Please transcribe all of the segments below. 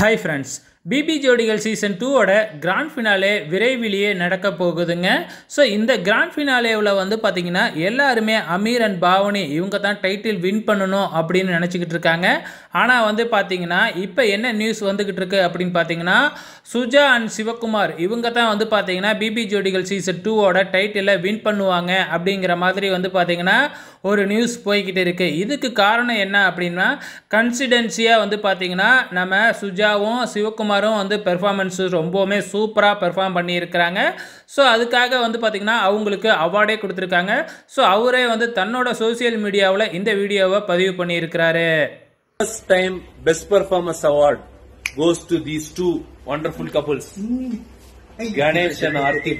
Hi friends BB Jodigal season டூவோட grand finale விரைவிலேயே நடக்க போகுதுங்க ஸோ இந்த கிராண்ட் ஃபினாலேவில் வந்து பார்த்தீங்கன்னா எல்லாருமே அமீர் அண்ட் பாவனி இவங்க தான் டைட்டில் வின் பண்ணணும் அப்படின்னு நினச்சிக்கிட்டு இருக்காங்க ஆனால் வந்து பார்த்தீங்கன்னா இப்போ என்ன நியூஸ் வந்துக்கிட்டு இருக்கு அப்படின்னு பார்த்தீங்கன்னா சுஜா அண்ட் சிவகுமார் இவங்க தான் வந்து பார்த்தீங்கன்னா பிபி ஜோடிகள் சீசன் டூவோட டைட்டிலை வின் பண்ணுவாங்க அப்படிங்கிற மாதிரி வந்து பார்த்தீங்கன்னா ஒரு நியூஸ் போய்கிட்டு இருக்கு இதுக்கு காரணம் என்ன அப்படின்னா கன்சிடென்சியாக வந்து பார்த்தீங்கன்னா நம்ம சுஜாவும் சிவகுமாரும் வந்து பெர்ஃபார்மன்ஸ் ரொம்பவுமே சூப்பராக பெர்ஃபார்ம் பண்ணியிருக்கிறாங்க ஸோ அதுக்காக வந்து பார்த்தீங்கன்னா அவங்களுக்கு அவார்டே கொடுத்துருக்காங்க ஸோ அவரே வந்து தன்னோட சோஷியல் மீடியாவில் இந்த வீடியோவை பதிவு பண்ணியிருக்கிறாரு First time Best Performance Award goes to these two wonderful couples, Ganesh and Aarti.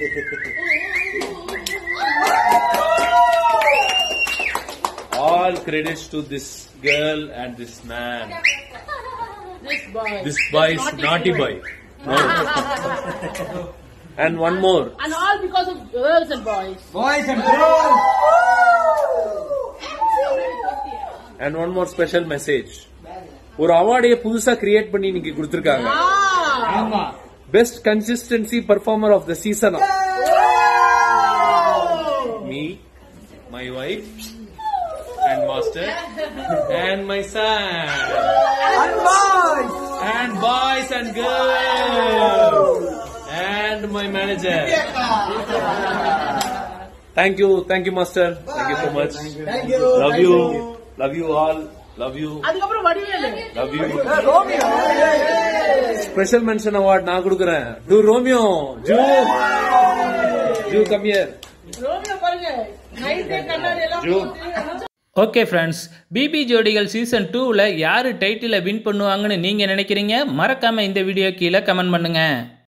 All credits to this girl and this man. This boy. This boy is naughty boy. No. and one more. And all because of girls and boys. Boys and girls. And one more special message. ஒரு அவார்டையே புதுசா create பண்ணி இன்னைக்கு கொடுத்திருக்காங்க Ah! ஆமா best consistency performer of the season me, my wife, and master, and my son, And boys. and boys and girls, and my manager. Thank you, thank you, master. Thank you so much. Thank you. Love you, love you all, love you, அதுக்கப்புறம் Vadivelu love you. Romeo. Special mention award நான் கொடுக்குறேன் to Romeo Juju come here Romeo பாருங்க நைட்டே கண்ணாடி எல்லாம் ஜூ. போட்டு okay friends BB Jodigal season டூவில் யார் டைட்டிலை வின் பண்ணுவாங்கன்னு நீங்கள் நினைக்கிறீங்க மறக்காமல் இந்த வீடியோ கீழே கமெண்ட் பண்ணுங்கள்